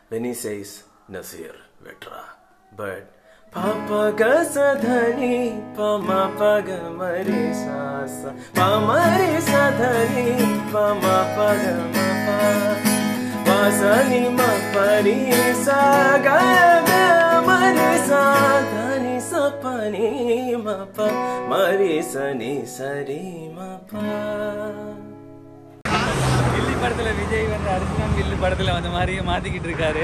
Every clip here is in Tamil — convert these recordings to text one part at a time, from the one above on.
when he says Nasir Vetra. But Papa ga sa dhani pa ma pa ga mare sa sa pa mare sa dhani pa ma pa ga ma pa pa sa ni ma pa ni sa ga ga mare sa dhani sa pa ni ma pa mare sa ni sa re ma pa கில்லி படத்துல விஜய் வந்து அர்ஜுனன் கில்லி படத்துல வந்த மாதிரியே மாத்திக்கிட்டு இருக்காரு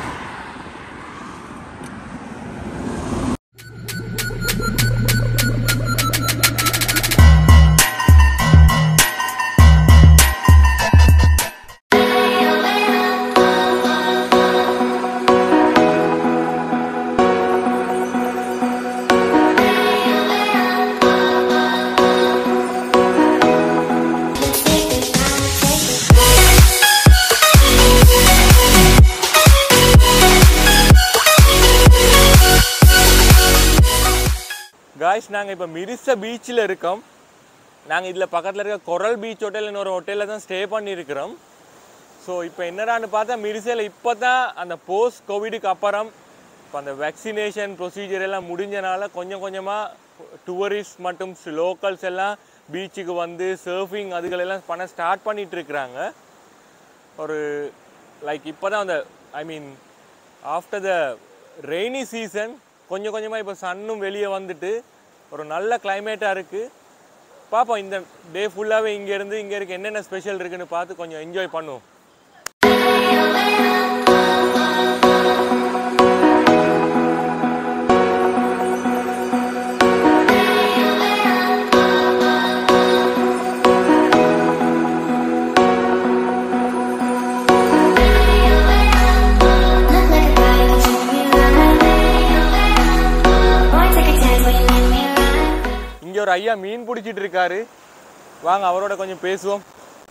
காய்ஸ் நாங்கள் இப்போ மிரிச பீச்சில் இருக்கோம் நாங்கள் இதில் பக்கத்தில் இருக்க கொரல் பீச் ஹோட்டல் ஒரு ஹோட்டலில் தான் ஸ்டே பண்ணியிருக்கிறோம் ஸோ இப்போ என்னடான்னு பார்த்தா மிரிசையில் இப்போ தான் அந்த போஸ்ட் கோவிடுக்கு அப்புறம் இப்போ அந்த வேக்சினேஷன் ப்ரொசீஜர் எல்லாம் முடிஞ்சனால கொஞ்சம் கொஞ்சமாக டூரிஸ்ட் மற்றும் லோக்கல்ஸ் எல்லாம் பீச்சுக்கு வந்து சர்ஃபிங் அதுகளெல்லாம் பண்ண ஸ்டார்ட் பண்ணிட்டு இருக்கிறாங்க ஒரு லைக் இப்போ தான் அந்த I mean after the rainy season கொஞ்சம் கொஞ்சமாக இப்போ சன்னும் வெளியே வந்துட்டு ஒரு நல்ல கிளைமேட்டாக இருக்குது பார்ப்போம் இந்த டே ஃபுல்லாகவே இங்கேருந்து இங்கே இருக்க என்னென்ன ஸ்பெஷல் இருக்குன்னு பார்த்து கொஞ்சம் என்ஜாய் பண்ணுவோம் Look like a guy who treat me right. Boy, take a chance when you let me ride. இங்கே ஒரு ஐயா மீன் பிடிச்சிட்டு இருக்காரு வாங்க அவரோட கொஞ்சம் பேசுவோம்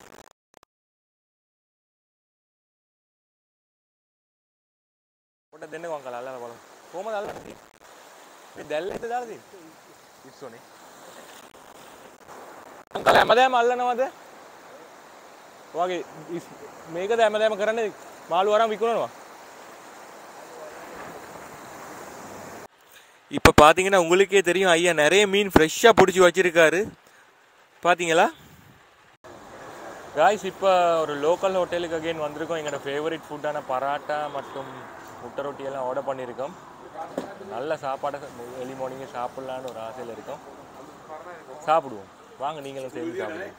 ඔට දෙන්න කොංකල අල්ලන බලමු කොහමද අල්ලන්නේ මේ දැල්ලෙට දාලා තියෙන්නේ ඉස්සෝනේ අංකල හැමදාම අල්ලනවද ඔයාගේ ඉස්- මේකද හැමදාම කරන්නේ මාළු අරන් විකුණනවා இப்போ பார்த்தீங்கன்னா உங்களுக்கே தெரியும் ஐயா நிறைய மீன் ஃப்ரெஷ்ஷாக பிடிச்சி வச்சிருக்காரு பார்த்தீங்களா காய்ஸ் இப்போ ஒரு லோக்கல் ஹோட்டலுக்கு அகைன் வந்திருக்கோம் எங்களோட ஃபேவரட் ஃபுட்டான பராட்டா மற்றும் முட்டை ரொட்டி எல்லாம் ஆர்டர் பண்ணியிருக்கோம் நல்ல சாப்பாடை எலி மார்னிங்கே சாப்பிட்லான்னு ஒரு ஆசையில் இருக்கோம் சாப்பிடுவோம் வாங்க நீங்களும் சேர்ந்து சாப்பிடுவோம்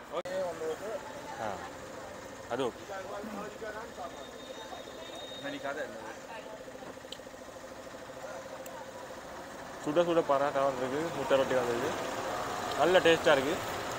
ஆ அது ஓகே சுட சுட பராட்டா வந்திருக்கு முட்டை ரொட்டி வந்திருக்கு நல்ல டேஸ்ட்டாக இருக்குது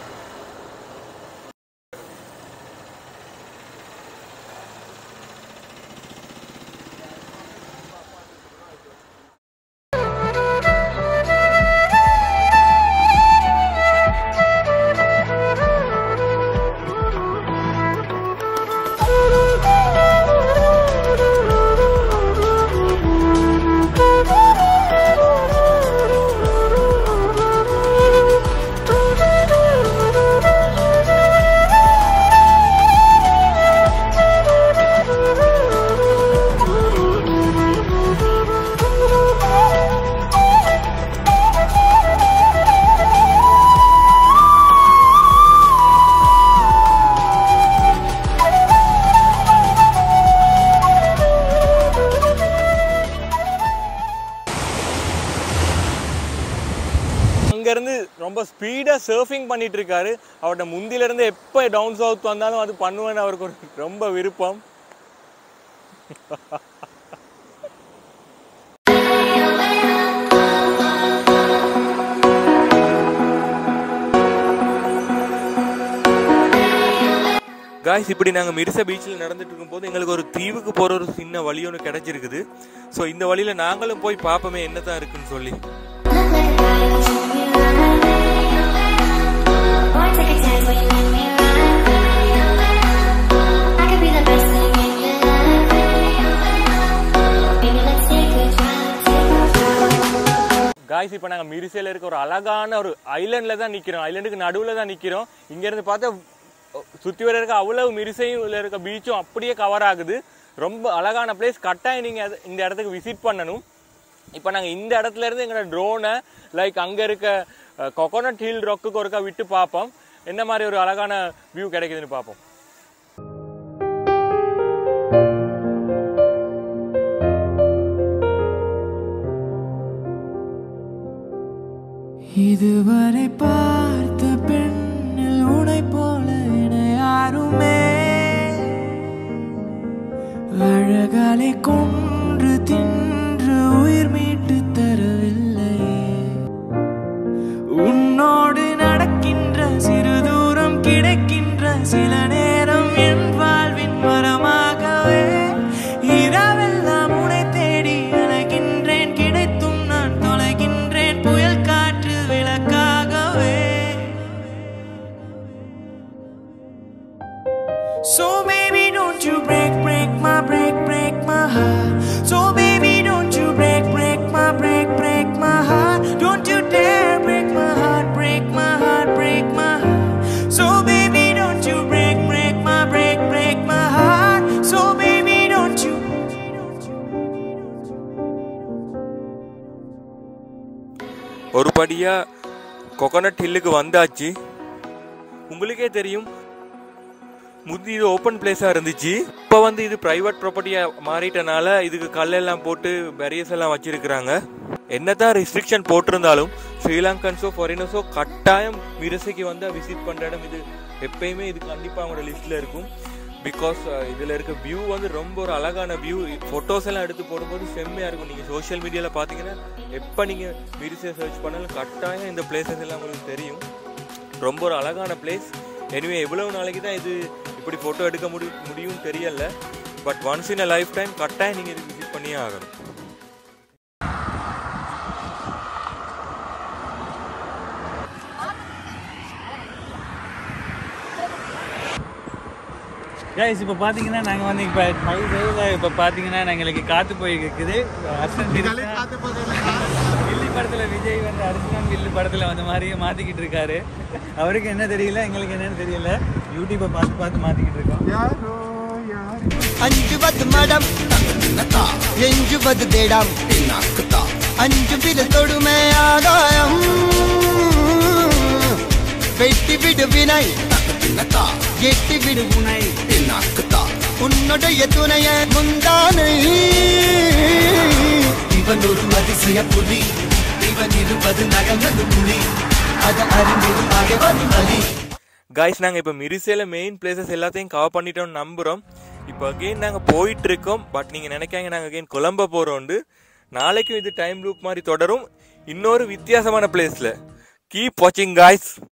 அங்கேருந்து ரொம்ப ஸ்பீடாக சர்ஃபிங் பண்ணிட்டு இருக்காரு அவர்கிட்ட முந்திலேருந்து எப்போ டவுன் சவுத் வந்தாலும் அது பண்ணுவேன்னு அவருக்கு ஒரு ரொம்ப விருப்பம் காய்ஸ் இப்படி நாங்கள் மிர்ச பீச்சில் நடந்துட்டு இருக்கும்போது எங்களுக்கு ஒரு தீவுக்கு போகிற ஒரு சின்ன வழி ஒன்று கிடைச்சிருக்குது ஸோ இந்த வழியில் நாங்களும் போய் பார்ப்போமே என்ன தான் இருக்குன்னு சொல்லி Look like a guy who treat me right. Boy, take a chance when you let me ride. I could be the best thing in your life. Baby, let's take a drive, take a drive. Guys இப்போ நாங்கள் மிரிசையில் இருக்க ஒரு அழகான ஒரு ஐலண்டில் தான் நிற்கிறோம் ஐலண்டுக்கு நடுவில் தான் நிற்கிறோம் இங்கேருந்து பார்த்தா சுற்றி வர இருக்க அவ்வளவு மிரிசையில் இருக்க பீச்சும் அப்படியே கவர் ஆகுது ரொம்ப அழகான பிளேஸ் கட்டாயம் நீங்கள் இந்த இடத்துக்கு விசிட் பண்ணணும் இப்போ நாங்கள் இந்த இடத்துல இருந்து எங்களோட ட்ரோனை லைக் அங்கே இருக்க கொக்கோனட் ஹில் ரொக்குக்கு ஒருக்கா விட்டு பார்ப்போம் என்ன மாதிரி ஒரு அழகான வியூ கிடைக்குதுன்னு பார்ப்போம் இதுவரை பார்த்த பெண்ணில் உனை போல என யாருமே அழகாலை கொன்று தின்று உயிர் மீட்டு தரவில்லை உன்னோடு நடக்கின்ற சிறு தூரம் கிடைக்கின்ற சில நேரம் என் வாழ்வின் வரமாகவே இரவெல்லாம் உனை தேடி அலைகின்றேன் கிடைத்தும் நான் தொலைகின்றேன் புயல் காற்று விளக்காகவே So baby don't you break break my break break my heart So baby don't you break break my break break my heart Don't you dare break my heart break my heart break my heart So baby don't you break break my break break my heart So baby don't you ஒரு படியாக கொக்கனட் ஹில்லுக்கு வந்தாச்சு உங்களுக்கே தெரியும் முந்தி இது ஓப்பன் பிளேஸாக இருந்துச்சு இப்போ வந்து இது ப்ரைவேட் ப்ராப்பர்ட்டியாக மாறிட்டனால இதுக்கு கல்லெல்லாம் போட்டு பேரியர்ஸ் எல்லாம் வச்சிருக்கிறாங்க என்னதான் ரெஸ்ட்ரிக்ஷன் போட்டிருந்தாலும் ஸ்ரீலங்கன்ஸோ ஃபாரினர்ஸோ கட்டாயம் மிரசைக்கு வந்து விசிட் பண்ணுற இடம் இது எப்பயுமே இது கண்டிப்பாக அவங்களோட லிஸ்ட்டில் இருக்கும் பிகாஸ் இதில் இருக்க வியூ வந்து ரொம்ப ஒரு அழகான வியூ ஃபோட்டோஸ் எல்லாம் எடுத்து போடும்போது செம்மையாக இருக்கும் நீங்கள் சோஷியல் மீடியாவில் பார்த்தீங்கன்னா எப்போ நீங்கள் மிரிசை சர்ச் பண்ணாலும் கட்டாயம் இந்த பிளேசஸ் எல்லாம் உங்களுக்கு தெரியும் ரொம்ப ஒரு அழகான பிளேஸ் எனிவே எவ்வளவு நாளைக்கு தான் இது இப்படி ஃபோட்டோ எடுக்க முடி முடியும்னு தெரியல but once in a lifetime கட்டாயம் நீங்கள் இது விசிட் பண்ணியே ஆகணும் கைஸ் இப்போ பார்த்தீங்கன்னா நாங்கள் வந்து இப்போ ஹைவேவில் இப்போ பார்த்தீங்கன்னா எங்களுக்கு காற்று போய் இருக்குது அர்ஜுன் வில்லி படத்தில் விஜய் வந்து அர்ஜுனன் வில்லு படத்தில் வந்த மாதிரியே மாற்றிக்கிட்டு இருக்காரு அவருக்கு என்ன தெரியல எங்களுக்கு என்னன்னு தெரியல யூடியூப்பை பார்த்து பார்த்து மாற்றிக்கிட்டு இருக்கோம் അഞ്ചുപത് മടം എഞ്ചുപത് തേടാം അഞ്ചു പില തൊടുമേ ആദായം വെട്ടി വിടു വിനൈ எட்டி விடு உனை உன்னுடைய துணைய முந்தானை இவன் ஒரு அதிசய புலி இவன் இருப்பது நகர்ந்தது புலி அது அறிந்தது ஆகவன் வலி கைஸ் நாங்கள் இப்போ மிரிசையில் மெயின் பிளேசஸ் எல்லாத்தையும் கவர் பண்ணிட்டோம்னு நம்புகிறோம் இப்போ அகெயின் நாங்கள் போயிட்டு இருக்கோம் பட் நீங்கள் நினைக்காங்க நாங்கள் அகெயின் கொலம்ப போகிறோண்டு நாளைக்கும் இது டைம் லூப் மாதிரி தொடரும் இன்னொரு வித்தியாசமான பிளேஸில் கீப் வாட்சிங் காய்ஸ்